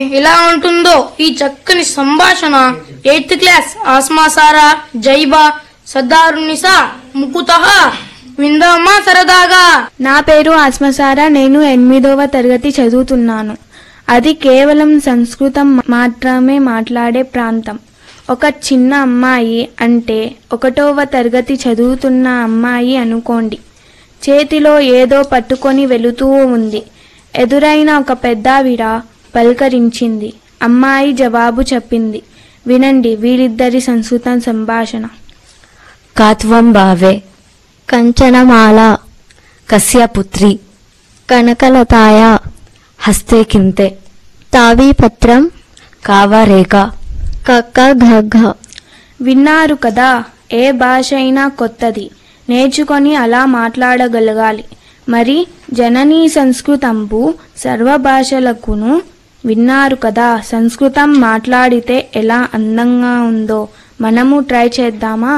ఎలా ఉంటుందో ఈ చక్కని సంభాషణ ఎయిత్ క్లాస్ ఆస్మాసారా జైబా సద్దారునిసా ముకుత విందామా సరదాగా నా పేరు ఆత్మసారా నేను ఎనిమిదవ తరగతి చదువుతున్నాను అది కేవలం సంస్కృతం మాత్రమే మాట్లాడే ప్రాంతం ఒక చిన్న అమ్మాయి అంటే ఒకటవ తరగతి చదువుతున్న అమ్మాయి అనుకోండి చేతిలో ఏదో పట్టుకొని వెళుతూ ఉంది ఎదురైన ఒక పెద్దావిడ పలకరించింది అమ్మాయి జవాబు చెప్పింది వినండి వీరిద్దరి సంస్కృతం సంభాషణ కాత్వం భావే కంచనమాల కస్య పుత్రి కనకలతాయ హస్తే కింతే తావీపత్రం కావరేఖ కక్క ఘఘ విన్నారు కదా ఏ భాష అయినా కొత్తది నేర్చుకొని అలా మాట్లాడగలగాలి మరి జననీ సంస్కృతంబు సర్వ భాషలకును విన్నారు కదా సంస్కృతం మాట్లాడితే ఎలా అందంగా ఉందో మనము ట్రై చేద్దామా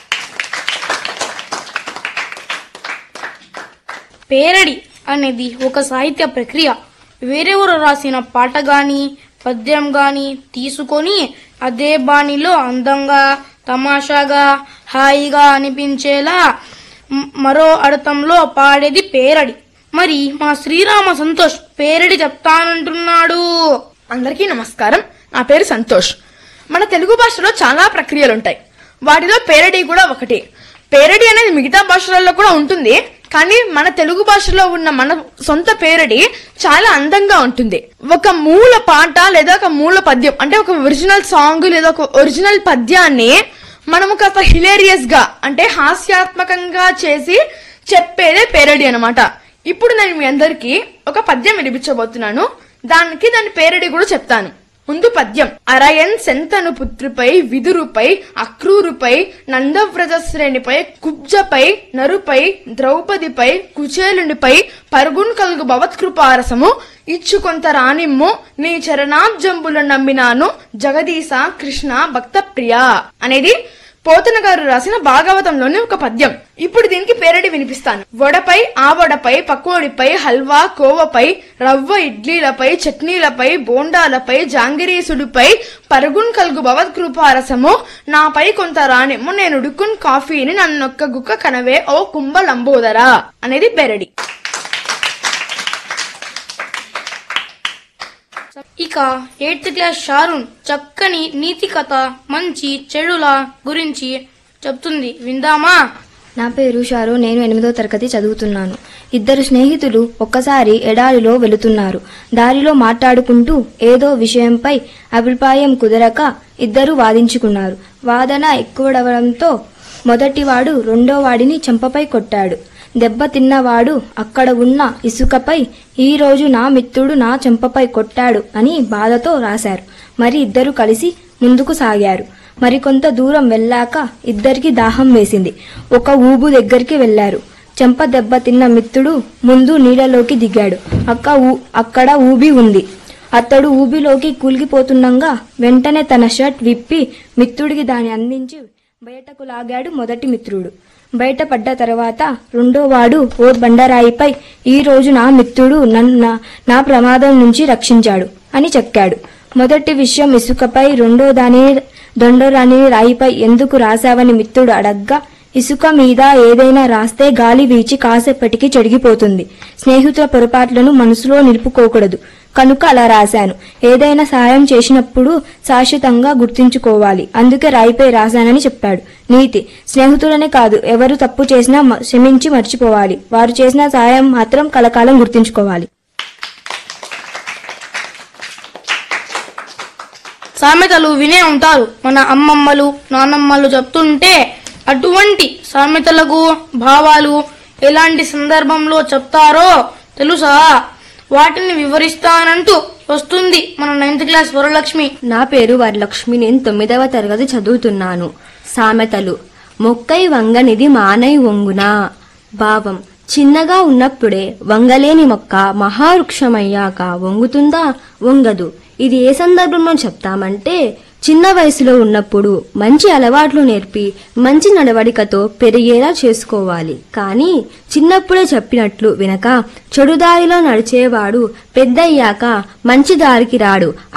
పేరడి అనేది ఒక సాహిత్య ప్రక్రియ వేరెవరు రాసిన పాట గాని పద్యం గాని తీసుకొని అదే బాణిలో అందంగా తమాషాగా హాయిగా అనిపించేలా మ్- మరో అర్థంలో పాడేది పేరడి మరి మా శ్రీరామ సంతోష్ పేరడి చెప్తానంటున్నాడు అందరికీ నమస్కారం నా పేరు సంతోష్ మన తెలుగు భాషలో చాలా ప్రక్రియలు ఉంటాయి వాటిలో పేరడీ కూడా ఒకటి పేరడీ అనేది మిగతా భాషలలో కూడా ఉంటుంది కానీ మన తెలుగు భాషలో ఉన్న మన సొంత పేరడి చాలా అందంగా ఉంటుంది ఒక మూల పాట లేదా ఒక మూల పద్యం అంటే ఒక ఒరిజినల్ సాంగ్ లేదా ఒక ఒరిజినల్ పద్యాన్ని మనము కాస్త హిలేరియస్ గా అంటే హాస్యాత్మకంగా చేసి చెప్పేదే పేరడి అన్నమాట ఇప్పుడు నేను మీ అందరికి ఒక పద్యం వినిపించబోతున్నాను దానికి దాని పేరడి కూడా చెప్తాను ముందు పద్యం అరయన్ శంతను పుత్రుపై విదురుపై అక్రూరుపై నందవ్రత శ్రేణిపై కుబ్జపై నరుపై ద్రౌపదిపై కుచేలునిపై పరుగున్ కలుగు భవత్కృపారసము ఇచ్చు కొంత రానిమ్ము నీ చరణాబ్జంబుల నమ్మినాను జగదీశ కృష్ణ భక్త ప్రియ అనేది పోతన గారు రాసిన భాగవతంలోని ఒక పద్యం ఇప్పుడు దీనికి పేరడి వినిపిస్తాను వడపై ఆ వడపై పకోడిపై హల్వా కోవపై రవ్వ ఇడ్లీలపై చట్నీలపై బోండాలపై జాంగిరీసుడిపై పరుగున్ కలుగు భవత్కృపారసము నాపై కొంత రానిమ్ము నేను ఉడుకున్ కాఫీని నన్నొక్క గుక్క కనవే ఓ కుంభ లంబోదరా అనేది పేరడి ఇక ఎయిత్ క్లాస్ షారున్ చక్కని నీతి కథ మంచి చెడుల గురించి చెప్తుంది విందామా నా పేరు షారు నేను ఎనిమిదో తరగతి చదువుతున్నాను ఇద్దరు స్నేహితులు ఒక్కసారి ఎడారిలో వెళుతున్నారు దారిలో మాట్లాడుకుంటూ ఏదో విషయంపై అభిప్రాయం కుదరక ఇద్దరు వాదించుకున్నారు వాదన ఎక్కువడవడంతో మొదటివాడు రెండో వాడిని చెంపపై కొట్టాడు దెబ్బ తిన్నవాడు అక్కడ ఉన్న ఇసుకపై ఈ రోజు నా మిత్రుడు నా చెంపపై కొట్టాడు అని బాధతో రాశారు మరి ఇద్దరు కలిసి ముందుకు సాగారు మరికొంత దూరం వెళ్ళాక ఇద్దరికి దాహం వేసింది ఒక ఊబు దగ్గరికి వెళ్లారు చెంప దెబ్బ తిన్న మిత్రుడు ముందు నీళ్ళలోకి దిగాడు అక్క ఊ- అక్కడ ఊబి ఉంది అతడు ఊబిలోకి కూలిగిపోతుండగా వెంటనే తన షర్ట్ విప్పి మిత్రుడికి దాన్ని అందించి బయటకు లాగాడు మొదటి మిత్రుడు బయటపడ్డ తర్వాత రెండో వాడు ఓ బండరాయిపై ఈ రోజు నా మిత్రుడు నన్ను నా ప్రమాదం నుంచి రక్షించాడు అని చెక్కాడు మొదటి విషయం ఇసుకపై రెండో దాని రెండో రాని రాయిపై ఎందుకు రాశావని మిత్రుడు అడగ్గా ఇసుక మీద ఏదైనా రాస్తే గాలి వీచి కాసేపటికి చెడిగిపోతుంది స్నేహితుల పొరపాట్లను మనసులో నిలుపుకోకూడదు కనుక అలా రాశాను ఏదైనా సహాయం చేసినప్పుడు శాశ్వతంగా గుర్తుంచుకోవాలి అందుకే రాయిపై రాశానని చెప్పాడు నీతి స్నేహితులనే కాదు ఎవరు తప్పు చేసినా మ- క్షమించి మర్చిపోవాలి వారు చేసిన సహాయం మాత్రం కలకాలం గుర్తుంచుకోవాలి సామెతలు వినే ఉంటారు మన అమ్మమ్మలు నానమ్మలు చెప్తుంటే అటువంటి సామెతలకు భావాలు ఎలాంటి సందర్భంలో చెప్తారో తెలుసా వాటిని వివరిస్తానంటూ వస్తుంది మన నైన్త్ క్లాస్ వరలక్ష్మి నా పేరు వరలక్ష్మి నేను తొమ్మిదవ తరగతి చదువుతున్నాను సామెతలు మొక్కై వంగనిది మానై వంగునా భావం చిన్నగా ఉన్నప్పుడే వంగలేని మొక్క మహావృక్షమయ్యాక వంగుతుందా వంగదు ఇది ఏ సందర్భంలో చెప్తామంటే చిన్న వయసులో ఉన్నప్పుడు మంచి అలవాట్లు నేర్పి మంచి నడవడికతో పెరిగేలా చేసుకోవాలి కానీ చిన్నప్పుడే చెప్పినట్లు వినక చెడు దారిలో నడిచేవాడు పెద్దయ్యాక మంచి దారికి రాడు